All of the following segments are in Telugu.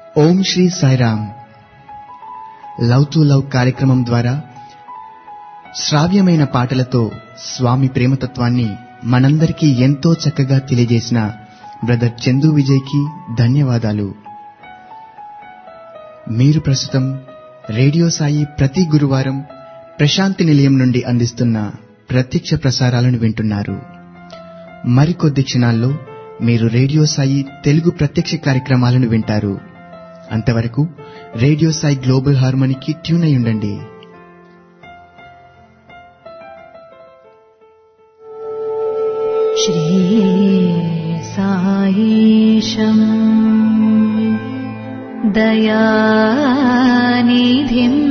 Om Sri Sairam love to love కార్యక్రమం ద్వారా శ్రావ్యమైన పాటలతో స్వామి ప్రేమతత్వాన్ని మనందరికీ ఎంతో చక్కగా తెలియజేసిన బ్రదర్ చందు విజయ్కి ధన్యవాదాలు మీరు ప్రస్తుతం రేడియో సాయి ప్రతి గురువారం ప్రశాంతి నిలయం నుండి అందిస్తున్న ప్రత్యక్ష ప్రసారాలను వింటున్నారు మరికొద్ది క్షణాల్లో మీరు రేడియో సాయి తెలుగు ప్రత్యక్ష కార్యక్రమాలను వింటారు అంతవరకు రేడియో సాయి గ్లోబల్ హార్మోనికి ట్యూన్ అయి ఉండండి श्रीसायीशम् दयानिधिम्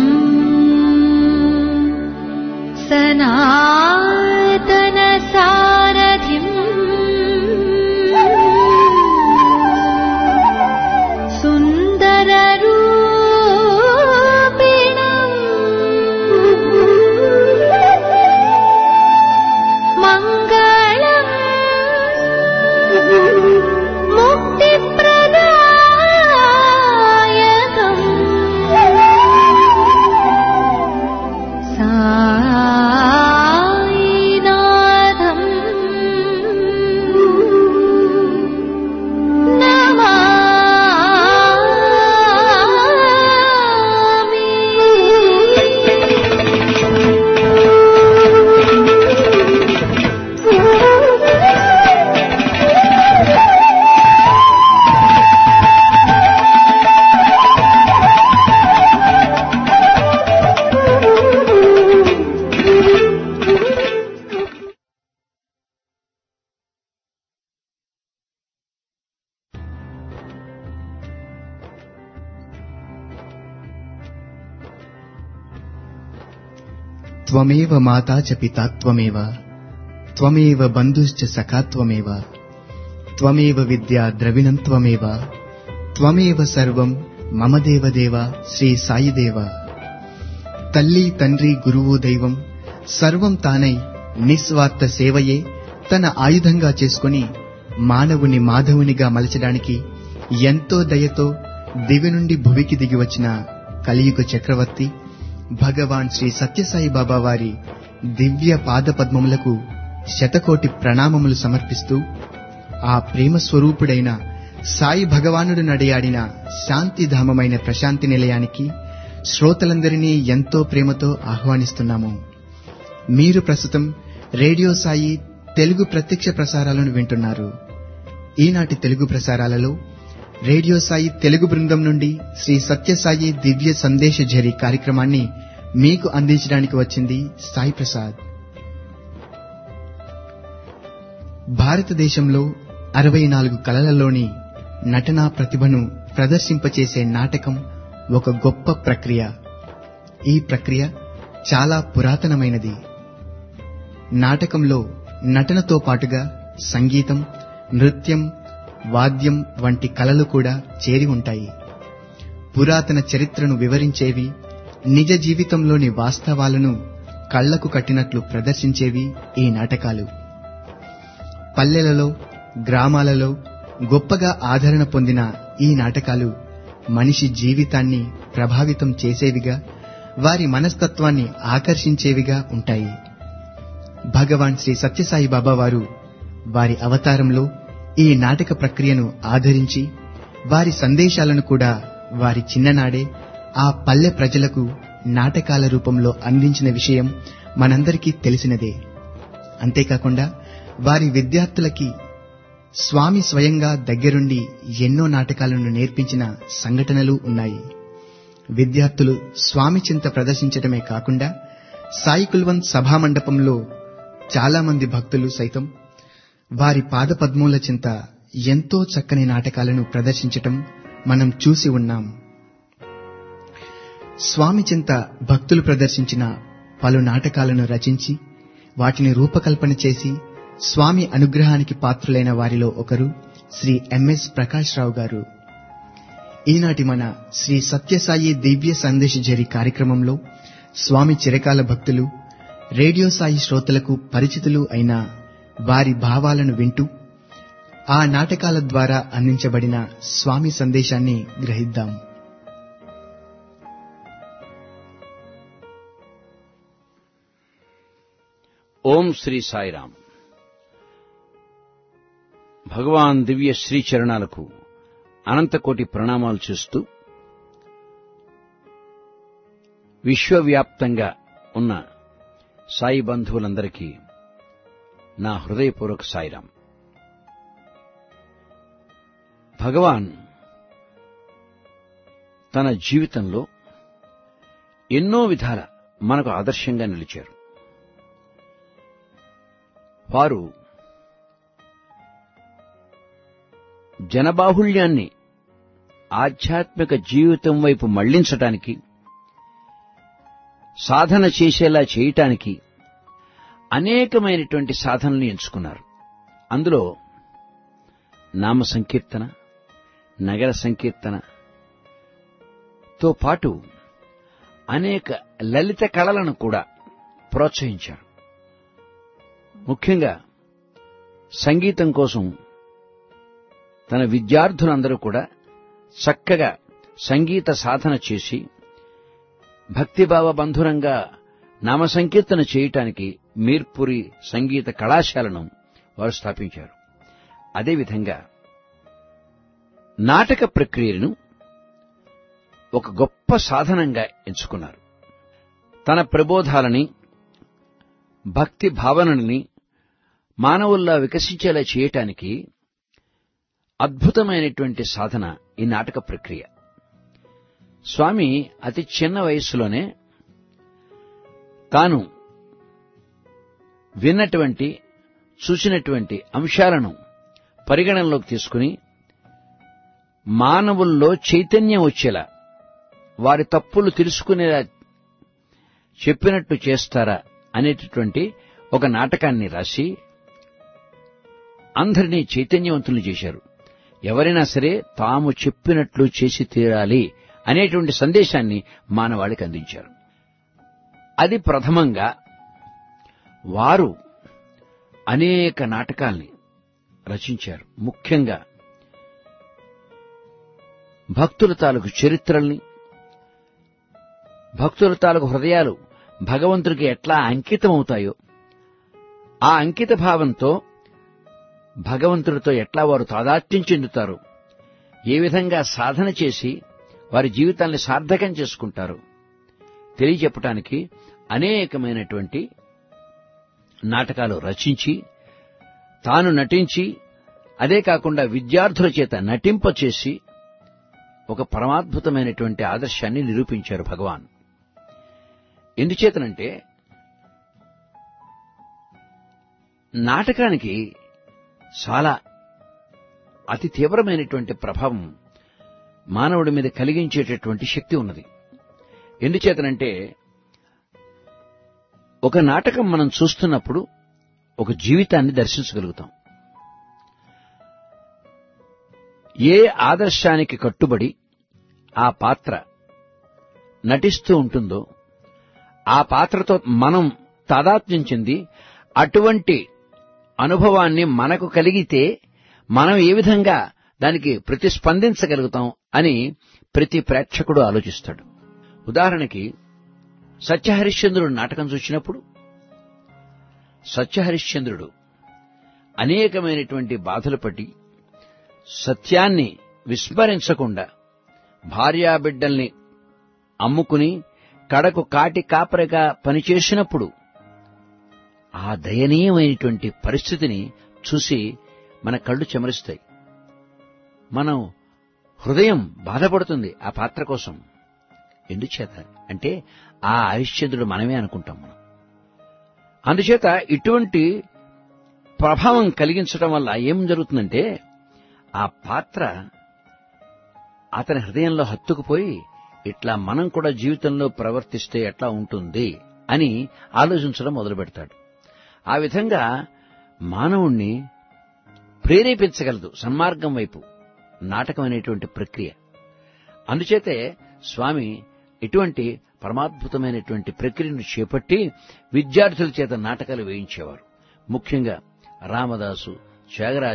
सनातनसारथिम् सुन्दररूपिणम् मङ्गलम् मुक्तिप्रदायकम् सायिनाथम् త్వమేవ మాతా చ పితా త్వమేవ త్వమేవ బంధుశ్చ సఖా త్వమేవ త్వమేవ విద్యా ద్రవిణం త్వమేవ త్వమేవ సర్వం మమ దేవదేవ శ్రీ సాయిదేవ తల్లి తండ్రి గురువు దైవం సర్వం తానై నిస్వార్థ సేవయే తన ఆయుధంగా చేసుకుని మానవుని మాధవునిగా మలచడానికి ఎంతో దయతో దివి నుండి భువికి దిగి వచ్చిన కలియుగ చక్రవర్తి భగవాన్ శ్రీ సత్యసాయి బాబా వారి దివ్య పాద పద్మములకు శతకోటి ప్రణామములు సమర్పిస్తూ ఆ ప్రేమ స్వరూపుడైన సాయి భగవానుడు నడియాడిన శాంతిధామమైన ప్రశాంతి నిలయానికి శ్రోతలందరినీ ఎంతో ప్రేమతో ఆహ్వానిస్తున్నాము మీరు ప్రస్తుతం రేడియో సాయి తెలుగు ప్రత్యక్ష ప్రసారాలను వింటున్నారు ఈనాటి తెలుగు ప్రసారాలలో రేడియో సాయి తెలుగు బృందం నుండి శ్రీ సత్యసాయి దివ్య సందేశ ఝరి కార్యక్రమాన్ని మీకు అందించడానికి వచ్చింది సాయి ప్రసాద్ భారతదేశంలో అరవై నాలుగు కళలలోని నటనా ప్రతిభను ప్రదర్శింపచేసే నాటకం ఒక గొప్ప ప్రక్రియ ఈ ప్రక్రియ చాలా పురాతనమైనది నాటకంలో నటనతో పాటుగా సంగీతం నృత్యం వాద్యం వంటి కళలు కూడా చేరి ఉంటాయి పురాతన చరిత్రను వివరించేవి నిజ జీవితంలోని వాస్తవాలను కళ్లకు కట్టినట్లు ప్రదర్శించేవి ఈ నాటకాలు పల్లెలలో గ్రామాలలో గొప్పగా ఆదరణ పొందిన ఈ నాటకాలు మనిషి జీవితాన్ని ప్రభావితం చేసేవిగా వారి మనస్తత్వాన్ని ఆకర్షించేవిగా ఉంటాయి భగవాన్ శ్రీ సత్యసాయి బాబా వారు వారి అవతారంలో ఈ నాటక ప్రక్రియను ఆదరించి వారి సందేశాలను కూడా వారి చిన్ననాడే ఆ పల్లె ప్రజలకు నాటకాల రూపంలో అందించిన విషయం మనందరికీ తెలిసినదే అంతేకాకుండా వారి విద్యార్థులకి స్వామి స్వయంగా దగ్గరుండి ఎన్నో నాటకాలను నేర్పించిన సంఘటనలు ఉన్నాయి విద్యార్థులు స్వామి చింత ప్రదర్శించడమే కాకుండా సాయి కుల్వంత్ సభామండపంలో చాలా మంది భక్తులు సైతం వారి పాదపద్మూల చింత ఎంతో చక్కని నాటకాలను ప్రదర్శించటం మనం చూసి ఉన్నాం స్వామి చింత భక్తులు ప్రదర్శించిన పలు నాటకాలను రచించి వాటిని రూపకల్పన చేసి స్వామి అనుగ్రహానికి పాత్రులైన వారిలో ఒకరు శ్రీ ఎంఎస్ ప్రకాష్ రావు గారు ఈనాటి మన శ్రీ సత్యసాయి దివ్య సందేశ జరి కార్యక్రమంలో స్వామి చిరకాల భక్తులు రేడియో సాయి శ్రోతలకు పరిచితులు అయిన వారి భావాలను వింటూ ఆ నాటకాల ద్వారా అందించబడిన స్వామి సందేశాన్ని గ్రహిద్దాం ఓం శ్రీ సాయిరాం భగవాన్ దివ్య శ్రీ చరణాలకు అనంతకోటి ప్రణామాలు చేస్తూ విశ్వవ్యాప్తంగా ఉన్న సాయి బంధువులందరికీ నా హృదయపూర్వక సాయిరాం భగవాన్ తన జీవితంలో ఎన్నో విధాల మనకు ఆదర్శంగా నిలిచారు వారు జనబాహుళ్యాన్ని ఆధ్యాత్మిక జీవితం వైపు మళ్లించటానికి సాధన చేసేలా చేయటానికి అనేకమైనటువంటి సాధనలు ఎంచుకున్నారు అందులో నామ సంకీర్తన నగర సంకీర్తన తో పాటు అనేక లలిత కళలను కూడా ప్రోత్సహించారు ముఖ్యంగా సంగీతం కోసం తన విద్యార్థులందరూ కూడా చక్కగా సంగీత సాధన చేసి భక్తిభావ బంధురంగా నామ సంకీర్తన చేయటానికి మీర్పురి సంగీత కళాశాలను వారు స్థాపించారు అదేవిధంగా నాటక ప్రక్రియను ఒక గొప్ప సాధనంగా ఎంచుకున్నారు తన ప్రబోధాలని భక్తి భావనని మానవుల్లా వికసించేలా చేయటానికి అద్భుతమైనటువంటి సాధన ఈ నాటక ప్రక్రియ స్వామి అతి చిన్న వయస్సులోనే తాను విన్నటువంటి చూసినటువంటి అంశాలను పరిగణనలోకి తీసుకుని మానవుల్లో చైతన్యం వచ్చేలా వారి తప్పులు తెలుసుకునేలా చెప్పినట్టు చేస్తారా అనేటటువంటి ఒక నాటకాన్ని రాసి అందరినీ చైతన్యవంతులు చేశారు ఎవరైనా సరే తాము చెప్పినట్లు చేసి తీరాలి అనేటువంటి సందేశాన్ని మానవాళికి అందించారు అది ప్రథమంగా వారు అనేక నాటకాల్ని రచించారు ముఖ్యంగా భక్తుల తాలూకు చరిత్రల్ని భక్తుల తాలూకు హృదయాలు భగవంతుడికి ఎట్లా అంకితమవుతాయో ఆ అంకిత భావంతో భగవంతుడితో ఎట్లా వారు తాదాత్మ్యం చెందుతారు ఏ విధంగా సాధన చేసి వారి జీవితాన్ని సార్థకం చేసుకుంటారు తెలియజెప్పటానికి అనేకమైనటువంటి నాటకాలు రచించి తాను నటించి అదే కాకుండా విద్యార్థుల చేత నటింపచేసి ఒక పరమాద్భుతమైనటువంటి ఆదర్శాన్ని నిరూపించారు భగవాన్ ఎందుచేతనంటే నాటకానికి చాలా అతి తీవ్రమైనటువంటి ప్రభావం మానవుడి మీద కలిగించేటటువంటి శక్తి ఉన్నది ఎందుచేతనంటే ఒక నాటకం మనం చూస్తున్నప్పుడు ఒక జీవితాన్ని దర్శించగలుగుతాం ఏ ఆదర్శానికి కట్టుబడి ఆ పాత్ర నటిస్తూ ఉంటుందో ఆ పాత్రతో మనం తాదాత్మ్యం చెంది అటువంటి అనుభవాన్ని మనకు కలిగితే మనం ఏ విధంగా దానికి ప్రతిస్పందించగలుగుతాం అని ప్రతి ప్రేక్షకుడు ఆలోచిస్తాడు ఉదాహరణకి సత్యహరిశ్చంద్రుడు నాటకం చూసినప్పుడు సత్యహరిశ్చంద్రుడు అనేకమైనటువంటి బాధలు పడి సత్యాన్ని విస్మరించకుండా భార్యాబిడ్డల్ని అమ్ముకుని కడకు కాటి కాపరిగా పనిచేసినప్పుడు ఆ దయనీయమైనటువంటి పరిస్థితిని చూసి మన కళ్ళు చెమరుస్తాయి మనం హృదయం బాధపడుతుంది ఆ పాత్ర కోసం ఎందుచేత అంటే ఆ హరిశ్చంద్రుడు మనమే అనుకుంటాం మనం అందుచేత ఇటువంటి ప్రభావం కలిగించడం వల్ల ఏం జరుగుతుందంటే ఆ పాత్ర అతని హృదయంలో హత్తుకుపోయి ఇట్లా మనం కూడా జీవితంలో ప్రవర్తిస్తే ఎట్లా ఉంటుంది అని ఆలోచించడం మొదలు పెడతాడు ఆ విధంగా మానవుణ్ణి ప్రేరేపించగలదు సన్మార్గం వైపు నాటకం అనేటువంటి ప్రక్రియ అందుచేతే స్వామి ఇటువంటి పరమాద్భుతమైనటువంటి ప్రక్రియను చేపట్టి విద్యార్థుల చేత నాటకాలు వేయించేవారు ముఖ్యంగా రామదాసు త్యాగరాజు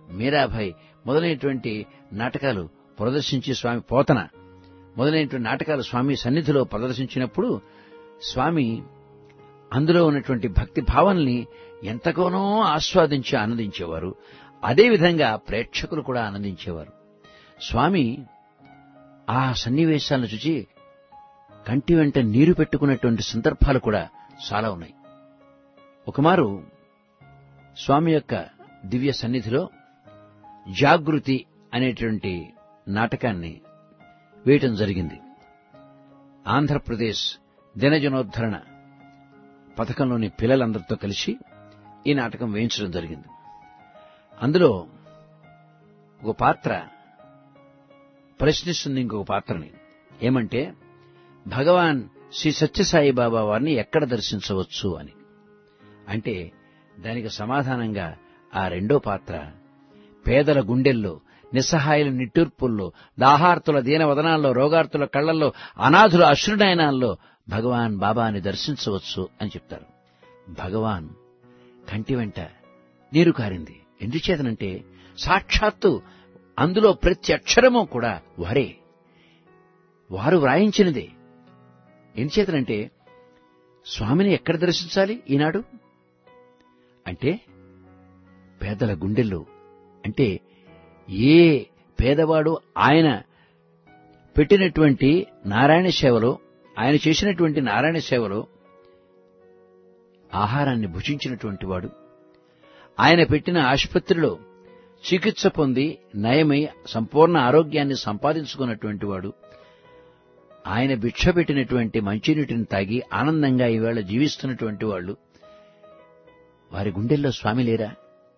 మీరాభాయ్ మొదలైనటువంటి నాటకాలు ప్రదర్శించి స్వామి పోతన మొదలైనటువంటి నాటకాలు స్వామి సన్నిధిలో ప్రదర్శించినప్పుడు స్వామి అందులో ఉన్నటువంటి భక్తి భావనల్ని ఎంతగానో ఆస్వాదించి ఆనందించేవారు అదేవిధంగా ప్రేక్షకులు కూడా ఆనందించేవారు స్వామి ఆ సన్నివేశాలను చూచి కంటి వెంట నీరు పెట్టుకున్నటువంటి సందర్భాలు కూడా చాలా ఉన్నాయి ఒకమారు స్వామి యొక్క దివ్య సన్నిధిలో జాగృతి అనేటువంటి నాటకాన్ని వేయటం జరిగింది ఆంధ్రప్రదేశ్ దినజనోద్ధరణ పథకంలోని పిల్లలందరితో కలిసి ఈ నాటకం వేయించడం జరిగింది అందులో ఒక పాత్ర ప్రశ్నిస్తుంది ఇంకొక పాత్రని ఏమంటే భగవాన్ శ్రీ సత్యసాయి బాబా వారిని ఎక్కడ దర్శించవచ్చు అని అంటే దానికి సమాధానంగా ఆ రెండో పాత్ర పేదల గుండెల్లో నిస్సహాయుల నిట్టూర్పుల్లో దాహార్తుల దీనవదనాల్లో రోగార్తుల కళ్లల్లో అనాథుల అశ్రునయనాల్లో భగవాన్ బాబాని దర్శించవచ్చు అని చెప్తారు భగవాన్ కంటి వెంట నీరు కారింది ఎందుచేతనంటే సాక్షాత్తు అందులో ప్రతి అక్షరము కూడా వారే వారు వ్రాయించినదే ఎందుచేతనంటే స్వామిని ఎక్కడ దర్శించాలి ఈనాడు అంటే పేదల గుండెల్లో అంటే ఏ పేదవాడు ఆయన పెట్టినటువంటి నారాయణ సేవలో ఆయన చేసినటువంటి నారాయణ సేవలో ఆహారాన్ని భుజించినటువంటి వాడు ఆయన పెట్టిన ఆసుపత్రిలో చికిత్స పొంది నయమై సంపూర్ణ ఆరోగ్యాన్ని సంపాదించుకున్నటువంటి వాడు ఆయన భిక్ష పెట్టినటువంటి మంచినీటిని తాగి ఆనందంగా ఈవేళ జీవిస్తున్నటువంటి వాళ్ళు వారి గుండెల్లో స్వామి లేరా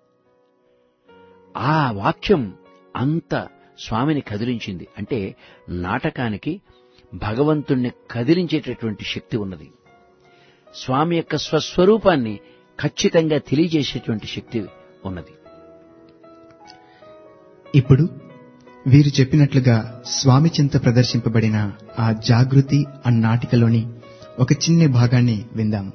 ఆ వాక్యం అంత స్వామిని కదిలించింది అంటే నాటకానికి భగవంతుణ్ణి కదిలించేటటువంటి శక్తి ఉన్నది స్వామి యొక్క స్వస్వరూపాన్ని ఖచ్చితంగా తెలియజేసేటువంటి శక్తి ఉన్నది ఇప్పుడు వీరు చెప్పినట్లుగా స్వామి చింత ప్రదర్శింపబడిన ఆ జాగృతి అన్నాటికలోని ఒక చిన్న భాగాన్ని విందాము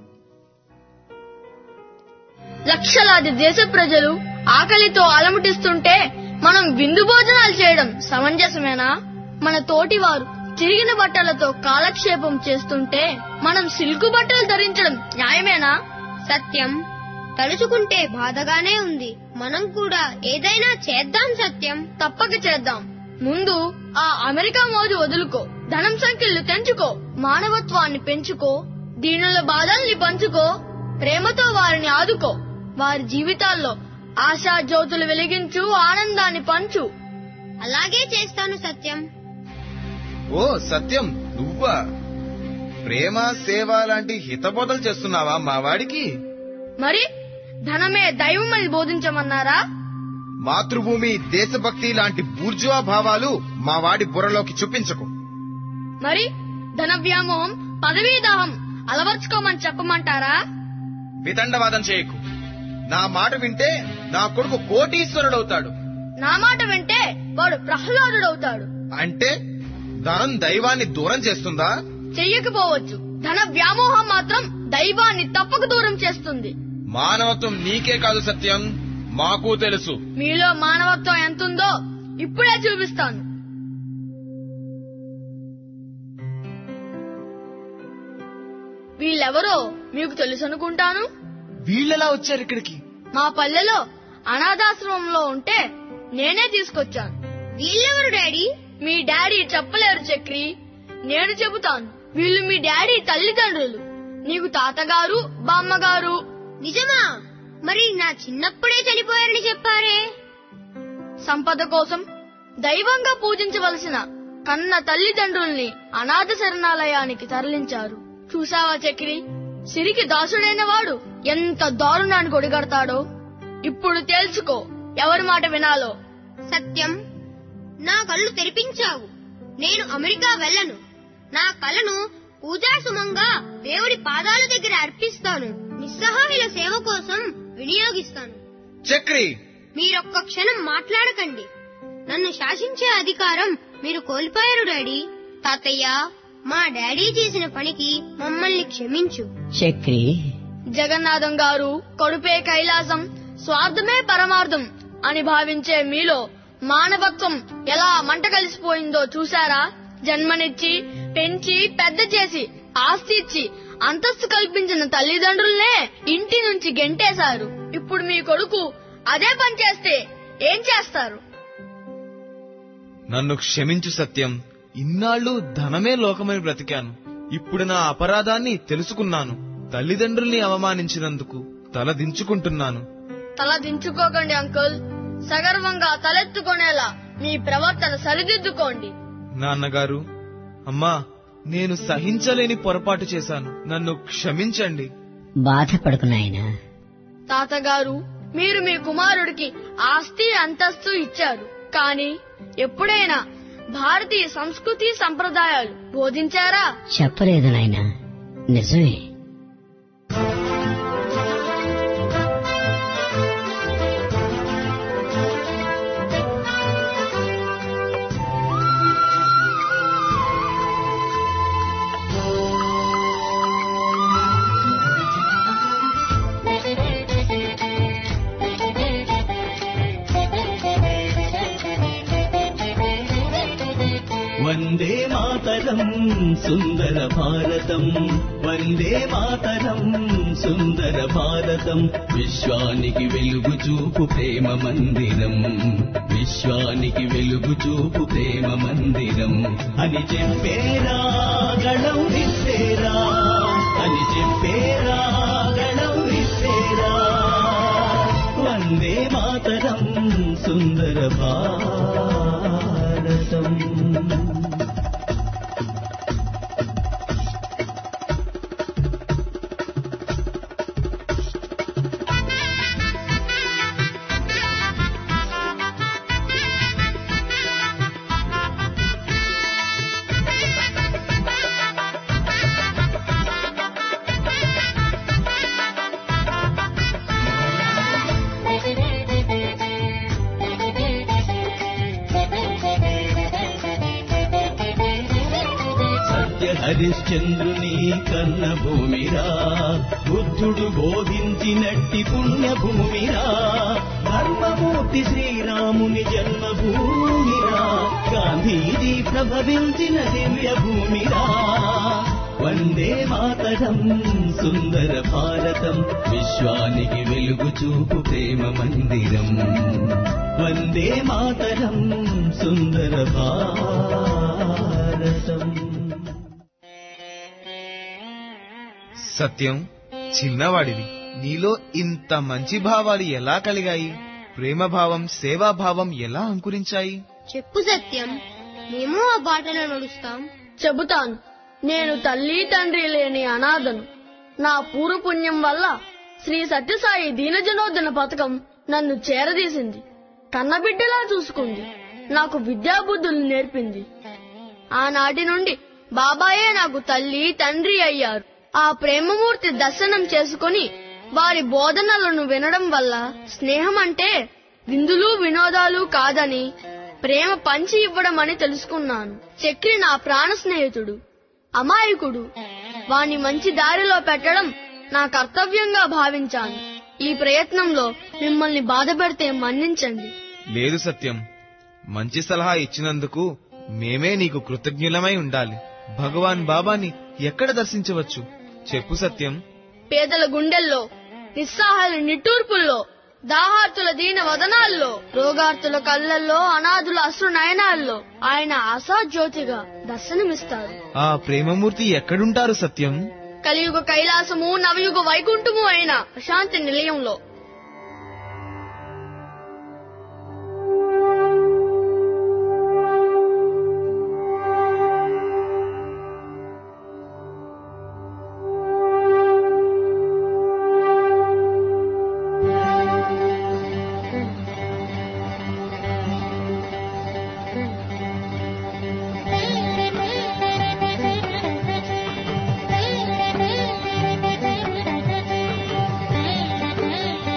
లక్షలాది దేశ ప్రజలు ఆకలితో అలముటిస్తుంటే మనం విందు భోజనాలు చేయడం సమంజసమేనా మన తోటివారు చిరిగిన బట్టలతో కాలక్షేపం చేస్తుంటే మనం సిల్కు బట్టలు ధరించడం న్యాయమేనా సత్యం తలుచుకుంటే బాధగానే ఉంది మనం కూడా ఏదైనా చేద్దాం సత్యం తప్పక చేద్దాం ముందు ఆ అమెరికా మోజు వదులుకో ధనం సంఖ్యలు తెంచుకో మానవత్వాన్ని పెంచుకో దీనుల బాధల్ని పంచుకో ప్రేమతో వారిని ఆదుకో వారి జీవితాల్లో ఆశా జ్యోతులు వెలిగించు ఆనందాన్ని పంచు అలాగే చేస్తాను సత్యం ఓ సత్యం నువ్వా ప్రేమ సేవ లాంటి హితబోధలు చేస్తున్నావా మా వాడికి మరి ధనమే దైవమని బోధించమన్నారా మాతృభూమి దేశభక్తి లాంటి బూర్జువా భావాలు మా వాడి బుర్రలోకి చూపించకు మరి ధన వ్యామోహం పదవీ దాహం అలవర్చుకోమని చెప్పమంటారా వితండవాదం చేయకు నా మాట వింటే నా కొడుకు కోటీశ్వరుడవుతాడు నా మాట వింటే వాడు ప్రహ్లాదుడవుతాడు అంటే ధనం దైవాన్ని దూరం చేస్తుందా చెయ్యకపోవచ్చు ధన వ్యామోహం మాత్రం దైవాన్ని తప్పక దూరం చేస్తుంది మానవత్వం నీకే కాదు సత్యం మాకు తెలుసు మీలో మానవత్వం ఎంతుందో ఇప్పుడే చూపిస్తాను వీళ్ళెవరో మీకు తెలుసు అనుకుంటాను వీళ్ళెలా వచ్చారు ఇక్కడికి మా పల్లెలో అనాథాశ్రమంలో ఉంటే నేనే తీసుకొచ్చాను వీళ్ళెవరు డాడీ మీ డాడీ చెప్పలేరు చక్రి నేను చెబుతాను వీళ్ళు మీ డాడీ తల్లిదండ్రులు నీకు తాతగారు బామ్మగారు నిజమా మరి నా చిన్నప్పుడే చనిపోయారని చెప్పారే సంపద కోసం దైవంగా పూజించవలసిన కన్న తల్లిదండ్రుల్ని అనాథ శరణాలయానికి తరలించారు చూసావా చక్రి సిరికి దాసుడైన వాడు ఎంత దారుణానికి ఒడిగడతాడో ఇప్పుడు తేల్చుకో ఎవరి మాట వినాలో సత్యం నా కళ్ళు తెరిపించావు నేను అమెరికా వెళ్ళను నా కలను పూజాసుమంగా దేవుడి పాదాల దగ్గర అర్పిస్తాను నిస్సహాయుల సేవ కోసం వినియోగిస్తాను చక్రి మీరొక్క క్షణం మాట్లాడకండి నన్ను శాసించే అధికారం మీరు కోల్పోయారు డాడీ తాతయ్య మా డాడీ చేసిన పనికి మమ్మల్ని క్షమించు చక్రి జగన్నాథం గారు కడుపే కైలాసం స్వార్థమే పరమార్థం అని భావించే మీలో మానవత్వం ఎలా మంట కలిసిపోయిందో చూశారా జన్మనిచ్చి పెంచి పెద్ద చేసి ఆస్తి ఇచ్చి అంతస్తు కల్పించిన తల్లిదండ్రులనే ఇంటి నుంచి గెంటేశారు ఇప్పుడు మీ కొడుకు అదే పని చేస్తే ఏం చేస్తారు నన్ను క్షమించు సత్యం ఇన్నాళ్ళు ధనమే లోకమని బ్రతికాను ఇప్పుడు నా అపరాధాన్ని తెలుసుకున్నాను తల్లిదండ్రుల్ని అవమానించినందుకు తల దించుకుంటున్నాను తల దించుకోకండి అంకుల్ సగర్వంగా తలెత్తుకునేలా మీ ప్రవర్తన సరిదిద్దుకోండి నాన్నగారు అమ్మా నేను సహించలేని పొరపాటు చేశాను నన్ను క్షమించండి బాధపడకు నాయనా తాతగారు మీరు మీ కుమారుడికి ఆస్తి అంతస్తు ఇచ్చారు కానీ ఎప్పుడైనా భారతీయ సంస్కృతి సంప్రదాయాలు బోధించారా చెప్పలేదు నాయనా నిజమే వందే మాతరం సుందర భారతం వందే మాతరం సుందర భారతం విశ్వానికి వెలుగు చూపు ప్రేమ మందిరం విశ్వానికి వెలుగు చూపు ప్రేమ మందిరం అని చెప్పేరా గణం విప్పేరా అని చెప్పేరా గణం విప్పేరా వందే మాతరం సుందర భారతం సత్య హరిశ్చంద్రుని కన్న భూమిరా బుద్ధుడు బోధించినట్టి పుణ్య భూమిరా ధర్మమూర్తి శ్రీరాముని జన్మభూమిరా గాంధీజీ ప్రభవించిన దివ్య భూమిరా వందే మాతరం సుందర భారతం విశ్వానికి వెలుగు చూపు ప్రేమ మందిరం వందే మాతరం సుందర భారతం సత్యం చిన్నవాడివి నీలో ఇంత మంచి భావాలు ఎలా కలిగాయి ప్రేమభావం సేవాభావం ఎలా అంకురించాయి చెప్పు సత్యం మేము ఆ బాటలో నడుస్తాం చెబుతాను నేను తల్లి తండ్రి లేని అనాథను నా పూర్వపుణ్యం వల్ల శ్రీ సత్యసాయి దీనజనోద్ధన పథకం నన్ను చేరదీసింది కన్నబిడ్డలా చూసుకుంది నాకు విద్యాబుద్ధులు నేర్పింది ఆనాటి నుండి బాబాయే నాకు తల్లి తండ్రి అయ్యారు ఆ ప్రేమమూర్తి దర్శనం చేసుకుని వారి బోధనలను వినడం వల్ల స్నేహం అంటే విందులు వినోదాలు కాదని ప్రేమ పంచి ఇవ్వడం అని తెలుసుకున్నాను చక్రి నా ప్రాణ స్నేహితుడు అమాయకుడు వాణ్ణి మంచి దారిలో పెట్టడం నా కర్తవ్యంగా భావించాను ఈ ప్రయత్నంలో మిమ్మల్ని బాధపెడితే మన్నించండి లేదు సత్యం మంచి సలహా ఇచ్చినందుకు మేమే నీకు కృతజ్ఞులమై ఉండాలి భగవాన్ బాబాని ఎక్కడ దర్శించవచ్చు చెప్పు సత్యం పేదల గుండెల్లో నిస్సహాయుల నిట్టూర్పుల్లో దాహార్తుల దీన వదనాల్లో రోగార్తుల కళ్ళల్లో అనాథుల అశ్రు నయనాల్లో ఆయన ఆశాజ్యోతిగా దర్శనమిస్తారు ఆ ప్రేమమూర్తి ఎక్కడుంటారు సత్యం కలియుగ కైలాసము నవయుగ వైకుంఠము అయిన ప్రశాంతి నిలయంలో Thank you.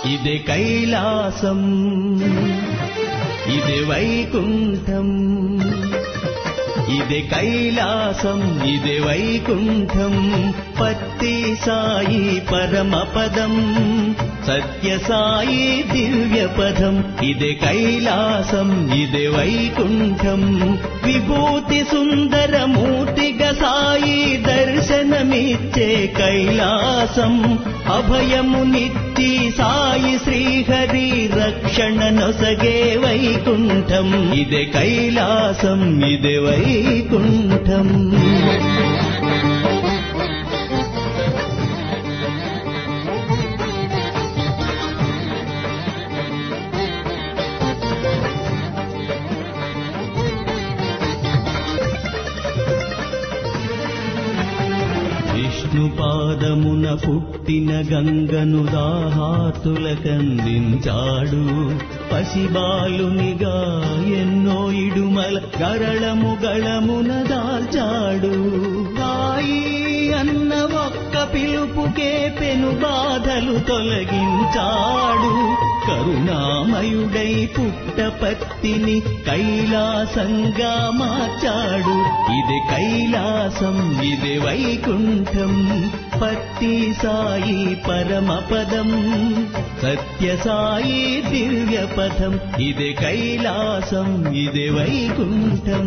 ఇదే కైలాసం ఇదే వైకుంఠం ఇదే కైలాసం ఇదే వైకుంఠం పత్తి సాయి పరమపదం సత్య సాయి దివ్య పదం ఇదే కైలాసం ఇదే వైకుంఠం విభూతి సుందరమూర్తిగా సాయి దర్శనమిచ్చే కైలాసం అభయమునిచ్చి సాయి శ్రీహరి రక్షణ నొసగే వైకుంఠం ఇదే కైలాసం ఇదే వైకుంఠం విష్ణు పాదమున పుట్టిన గంగను దాహాతులకందించాడు పసిబాలునిగా ఎన్నో ఇడుమల గరళము గళమున దాల్చాడు తాయి అన్న ఒక్క పిలుపుకే పెను బాధలు తొలగించాడు కరుణామయుడై పుట్టపత్తిని కైలాసంగా మార్చాడు ఇది కైలాసం ఇది వైకుంఠం పత్తి సాయి పరమపదం సత్య సాయి దివ్య పథం ఇది కైలాసం ఇది వైకుంఠం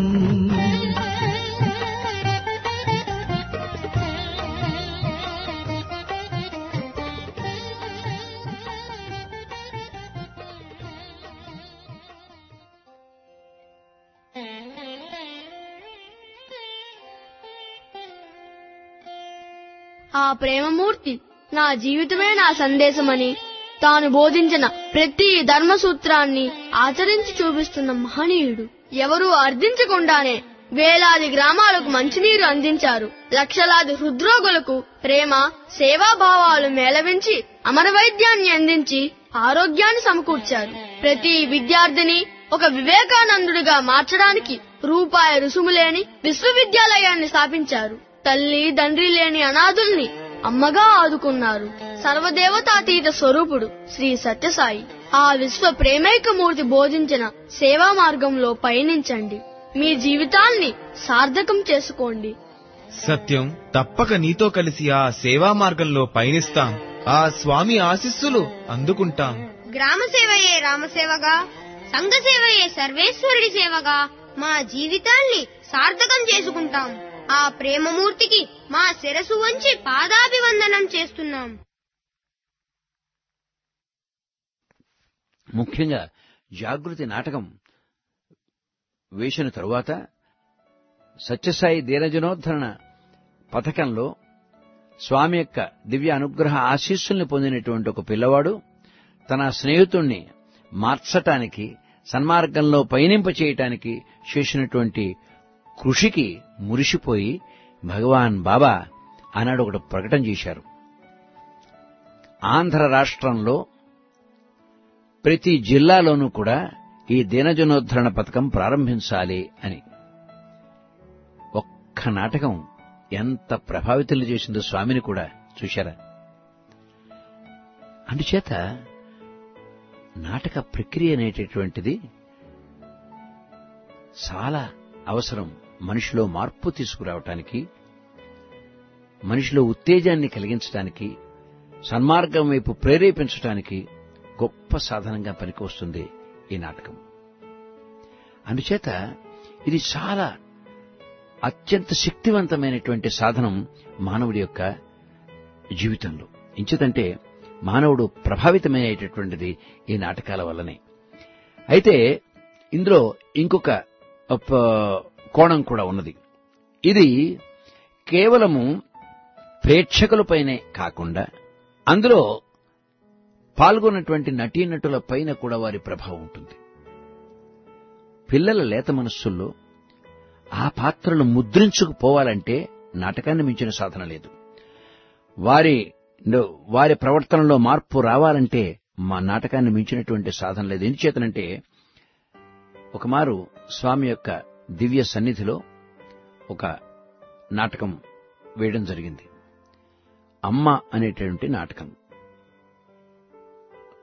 ఆ ప్రేమమూర్తి నా జీవితమే నా సందేశమని తాను బోధించిన ప్రతి ధర్మ సూత్రాన్ని ఆచరించి చూపిస్తున్న మహనీయుడు ఎవరూ అర్థించకుండానే వేలాది గ్రామాలకు మంచినీరు అందించారు లక్షలాది హృద్రోగులకు ప్రేమ సేవాభావాలు మేళవించి అమరవైద్యాన్ని అందించి ఆరోగ్యాన్ని సమకూర్చారు ప్రతి విద్యార్థిని ఒక వివేకానందుడిగా మార్చడానికి రూపాయి రుసుము లేని విశ్వవిద్యాలయాన్ని స్థాపించారు తల్లి తండ్రి లేని అనాథుల్ని అమ్మగా ఆదుకున్నారు సర్వదేవతాతీత స్వరూపుడు శ్రీ సత్యసాయి ఆ విశ్వ ప్రేమైకమూర్తి బోధించిన సేవా మార్గంలో పయనించండి మీ జీవితాల్ని సార్థకం చేసుకోండి సత్యం తప్పక నీతో కలిసి ఆ సేవా మార్గంలో పయనిస్తాం ఆ స్వామి ఆశీస్సులు అందుకుంటాం గ్రామ సేవయే రామసేవగా సంఘ సేవయే సర్వేశ్వరుడి సేవగా మా జీవితాల్ని సార్థకం చేసుకుంటాం ఆ ప్రేమమూర్తికి మా శిరసు వంచి పాదాభివందనం చేస్తున్నాం ముఖ్యంగా జాగృతి నాటకం వేసిన తరువాత సత్యసాయి దీనజనోద్ధరణ పథకంలో స్వామి యొక్క దివ్య అనుగ్రహ ఆశీస్సుల్ని పొందినటువంటి ఒక పిల్లవాడు తన స్నేహితుణ్ణి మార్చటానికి సన్మార్గంలో పయనింప చేయటానికి చేసినటువంటి కృషికి మురిసిపోయి భగవాన్ బాబా ఆనాడు ఒకటి ప్రకటన చేశారు ఆంధ్ర రాష్ట్రంలో ప్రతి జిల్లాలోనూ కూడా ఈ దీనజనోద్ధరణ పథకం ప్రారంభించాలి అని ఒక్క నాటకం ఎంత ప్రభావితులు చేసిందో స్వామిని కూడా చూశారా అందుచేత నాటక ప్రక్రియ అనేటటువంటిది చాలా అవసరం మనిషిలో మార్పు తీసుకురావటానికి మనిషిలో ఉత్తేజాన్ని కలిగించడానికి సన్మార్గం వైపు ప్రేరేపించటానికి గొప్ప సాధనంగా పనికొస్తుంది ఈ నాటకం అందుచేత ఇది చాలా అత్యంత శక్తివంతమైనటువంటి సాధనం మానవుడి యొక్క జీవితంలో ఇంచేతంటే మానవుడు ప్రభావితమైనటువంటిది ఈ నాటకాల వల్లనే అయితే ఇందులో ఇంకొక ప- కోణం కూడా ఉన్నది ఇది కేవలము ప్రేక్షకులపైనే కాకుండా అందులో పాల్గొన్నటువంటి నటీనటుల పైన కూడా వారి ప్రభావం ఉంటుంది పిల్లల లేత మనస్సుల్లో ఆ పాత్రలు ముద్రించుకుపోవాలంటే నాటకాన్ని మించిన సాధన లేదు వారి వారి ప్రవర్తనలో మార్పు రావాలంటే మా నాటకాన్ని మించినటువంటి సాధన లేదు ఎందుచేతనంటే ఒకమారు స్వామి యొక్క దివ్య సన్నిధిలో ఒక నాటకం వేయడం జరిగింది అమ్మ అనేటువంటి నాటకం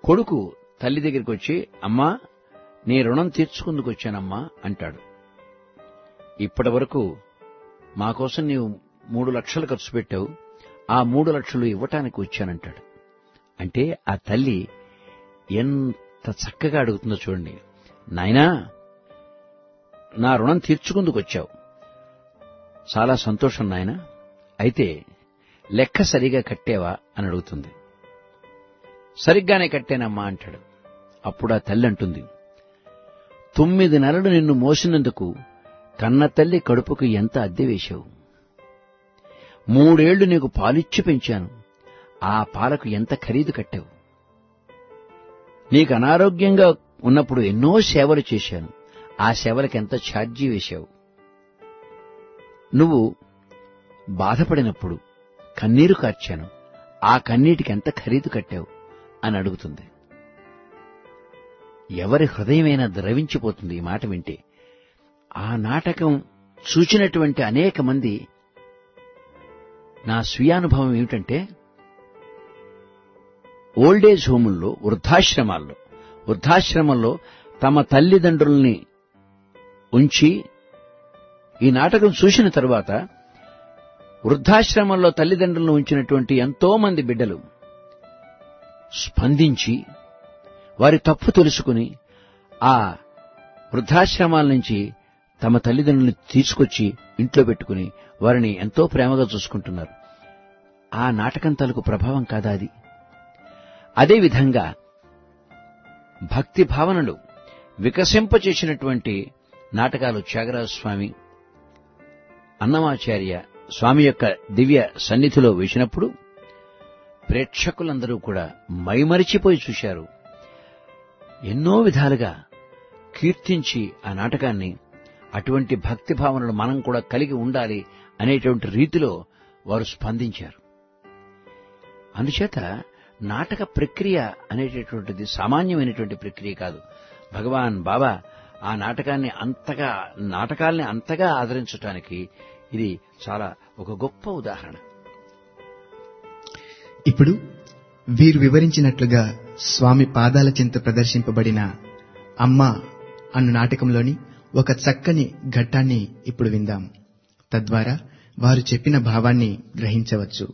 కొడుకు తల్లి దగ్గరికి వచ్చి అమ్మా నీ రుణం తీర్చుకుందుకు వచ్చానమ్మా అంటాడు ఇప్పటి వరకు మా కోసం నీవు మూడు లక్షలు ఖర్చు పెట్టావు ఆ మూడు లక్షలు ఇవ్వటానికి వచ్చానంటాడు అంటే ఆ తల్లి ఎంత చక్కగా అడుగుతుందో చూడండి నాయనా నా రుణం తీర్చుకుందుకు వచ్చావు చాలా సంతోషం నాయనా అయితే లెక్క సరిగా కట్టేవా అని అడుగుతుంది సరిగ్గానే కట్టానమ్మా అంటాడు అప్పుడు ఆ తల్లి అంటుంది తొమ్మిది నెలలు నిన్ను మోసినందుకు కన్న తల్లి కడుపుకు ఎంత అద్దె వేశావు మూడేళ్లు నీకు పాలిచ్చి పెంచాను ఆ పాలకు ఎంత ఖరీదు కట్టావు నీకు అనారోగ్యంగా ఉన్నప్పుడు ఎన్నో సేవలు చేశాను ఆ సేవలకు ఎంత ఛార్జీ వేశావు నువ్వు బాధపడినప్పుడు కన్నీరు కార్చాను ఆ కన్నీటికి ఎంత ఖరీదు కట్టావు అని అడుగుతుంది ఎవరి హృదయమైనా ద్రవించిపోతుంది ఈ మాట వింటే ఆ నాటకం చూచినటువంటి అనేక మంది నా స్వీయానుభవం ఏమిటంటే ఓల్డేజ్ హోముల్లో వృద్ధాశ్రమాల్లో వృద్ధాశ్రమంలో తమ తల్లిదండ్రుల్ని ఉంచి ఈ నాటకం చూసిన తరువాత వృద్ధాశ్రమంలో తల్లిదండ్రులను ఉంచినటువంటి ఎంతో మంది బిడ్డలు స్పందించి వారి తప్పు తెలుసుకుని ఆ వృద్ధాశ్రమాల నుంచి తమ తల్లిదండ్రులను తీసుకొచ్చి ఇంట్లో పెట్టుకుని వారిని ఎంతో ప్రేమగా చూసుకుంటున్నారు ఆ నాటకం తాలూకు ప్రభావం కాదా అది అదేవిధంగా భక్తి భావనలు వికసింపచేసినటువంటి నాటకాలు త్యాగరాజ స్వామి అన్నమాచార్య స్వామి యొక్క దివ్య సన్నిధిలో వేసినప్పుడు ప్రేక్షకులందరూ కూడా మైమరిచిపోయి చూశారు ఎన్నో విధాలుగా కీర్తించి ఆ నాటకాన్ని అటువంటి భక్తి భావనలు మనం కూడా కలిగి ఉండాలి అనేటువంటి రీతిలో వారు స్పందించారు అందుచేత నాటక ప్రక్రియ అనేటటువంటిది సామాన్యమైనటువంటి ప్రక్రియ కాదు భగవాన్ బాబా ఆ నాటకాన్ని అంతగా నాటకాల్ని అంతగా ఆదరించడానికి ఇది చాలా ఒక గొప్ప ఉదాహరణ ఇప్పుడు వీరు వివరించినట్లుగా స్వామి పాదాల చింత ప్రదర్శింపబడిన అమ్మ అను నాటకంలోని ఒక చక్కని ఘట్టాన్ని ఇప్పుడు విందాం తద్వారా వారు చెప్పిన భావాన్ని గ్రహించవచ్చు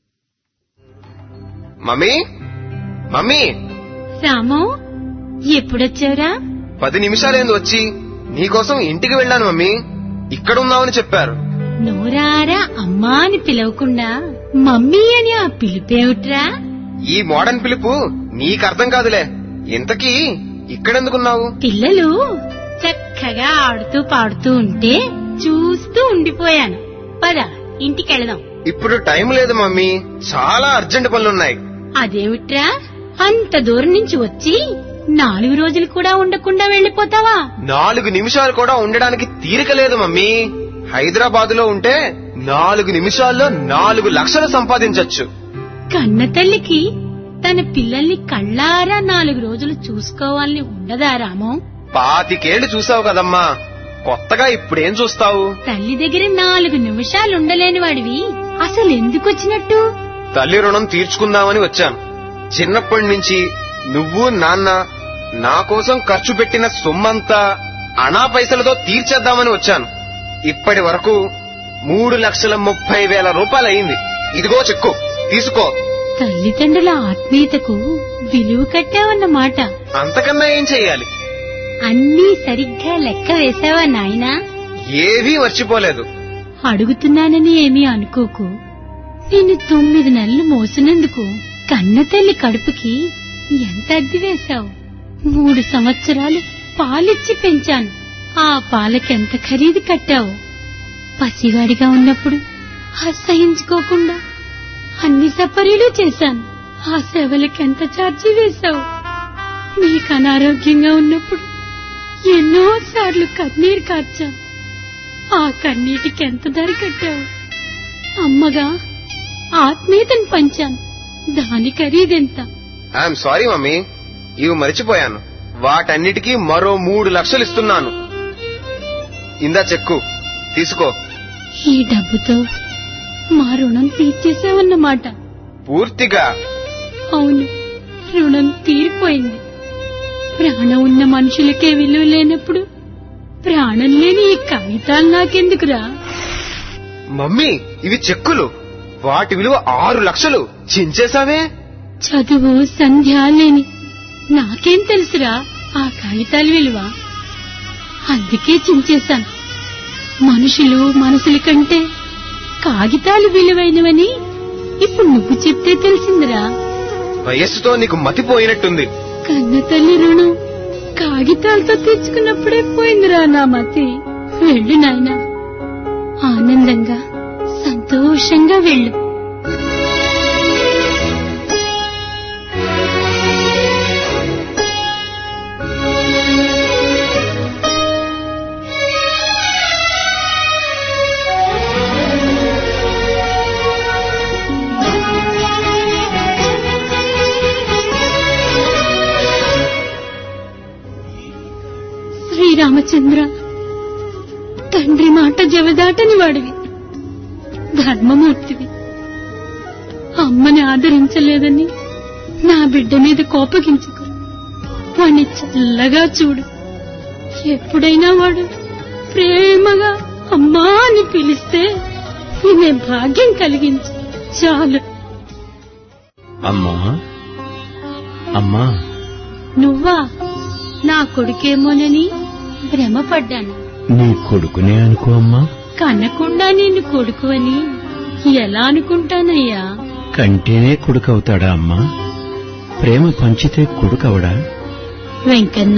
మమ్మీ మమ్మీ రాము ఎప్పుడొచ్చావురా పది నిమిషాలేంది వచ్చి నీకోసం ఇంటికి వెళ్ళాను మమ్మీ ఇక్కడ ఉన్నావని చెప్పారు నోరారా అమ్మా అని పిలవకుండా మమ్మీ అని ఆ పిలిపేమిట్రా ఈ మోడర్న్ పిలుపు నీకు అర్థం కాదులే ఇంతకీ ఇక్కడెందుకున్నావు పిల్లలు చక్కగా ఆడుతూ పాడుతూ ఉంటే చూస్తూ ఉండిపోయాను పద ఇంటికెళదాం ఇప్పుడు టైం లేదు మమ్మీ చాలా అర్జెంట్ పనులున్నాయి అదేమిట్రా అంత దూరం నుంచి వచ్చి నాలుగు రోజులు కూడా ఉండకుండా వెళ్ళిపోతావా నాలుగు నిమిషాలు కూడా ఉండడానికి తీరిక లేదు మమ్మీ హైదరాబాద్ లో ఉంటే నాలుగు నిమిషాల్లో నాలుగు లక్షలు సంపాదించొచ్చు కన్న తల్లికి తన పిల్లల్ని కళ్ళారా నాలుగు రోజులు చూసుకోవాలని ఉండదా రామం పాతికేళ్లు చూసావు కదమ్మా కొత్తగా ఇప్పుడేం చూస్తావు తల్లి దగ్గర నాలుగు నిమిషాలు ఉండలేని వాడివి అసలు ఎందుకు వచ్చినట్టు తల్లి రుణం తీర్చుకుందామని వచ్చాను చిన్నప్పటి నుంచి నువ్వు నాన్న నా కోసం ఖర్చు పెట్టిన సొమ్మంతా అనా పైసలతో తీర్చేద్దామని వచ్చాను ఇప్పటి వరకు మూడు లక్షల ముప్పై వేల రూపాయలు అయింది ఇదిగో చెక్కు తీసుకో తల్లిదండ్రుల ఆత్మీయతకు విలువ కట్టావన్నమాట అంతకన్నా ఏం చెయ్యాలి అన్నీ సరిగ్గా లెక్క వేశావా నాయనా ఏవీ మర్చిపోలేదు అడుగుతున్నానని ఏమీ అనుకోకు నేను తొమ్మిది నెలలు మోసినందుకు కన్న తల్లి కడుపుకి ఎంత అద్దె వేశావు మూడు సంవత్సరాలు పాలిచ్చి పెంచాను ఆ పాలకెంత ఖరీదు కట్టావు పసివాడిగా ఉన్నప్పుడు అసహించుకోకుండా అన్ని సపరీలు చేశాను ఆ సేవలకెంత ఛార్జీ వేశావు నీకు అనారోగ్యంగా ఉన్నప్పుడు ఎన్నో సార్లు కన్నీరు కార్చాను ఆ కన్నీటికి ఎంత ధర కట్టావు అమ్మగా ఆత్మీయతను పంచాను దాని ఖరీదెంత ఐఎమ్ సారీ మమ్మీ ఇవి మర్చిపోయాను వాటన్నిటికీ మరో మూడు లక్షలు ఇస్తున్నాను ఇందా చెక్కు తీసుకో ఈ డబ్బుతో మా రుణం తీర్చేసావన్నమాట పూర్తిగా అవును రుణం తీరిపోయింది ప్రాణం ఉన్న మనుషులకే విలువ లేనప్పుడు ప్రాణం లేని ఈ కాగితాలు నాకెందుకురా మమ్మీ ఇవి చెక్కులు వాటి విలువ ఆరు లక్షలు చించేశావే చదువు సంధ్య లేని నాకేం తెలుసురా ఆ కాగితాల విలువ అందుకే చించేశాను మనుషులు మనసుల కంటే కాగితాలు విలువైనవని ఇప్పుడు నువ్వు చెప్తే తెలిసిందిరా వయస్సుతో నీకు మతిపోయినట్టుంది కన్న తల్లి రుణం కాగితాలతో తెచ్చుకున్నప్పుడే పోయిందిరా నా మతి వెళ్ళు నాయనా ఆనందంగా సంతోషంగా వెళ్ళు శ్రీరామచంద్ర తండ్రి మాట జవదాటని వాడివి ధర్మమూర్తివి అమ్మని ఆదరించలేదని నా బిడ్డ మీద కోపగించుకు వాణ్ణి చల్లగా చూడు ఎప్పుడైనా వాడు ప్రేమగా అమ్మా అని పిలిస్తే వినే భాగ్యం కలిగించు చాలు అమ్మా అమ్మా నువ్వా నా కొడుకేమోనని భ్రమపడ్డాను నీ కొడుకునే అనుకో అమ్మా కనకుండా నిన్ను కొడుకు అని ఎలా అనుకుంటానయ్యా కంటేనే కొడుకవుతాడా అమ్మా ప్రేమ పంచితే కొడుకవడా వెంకన్న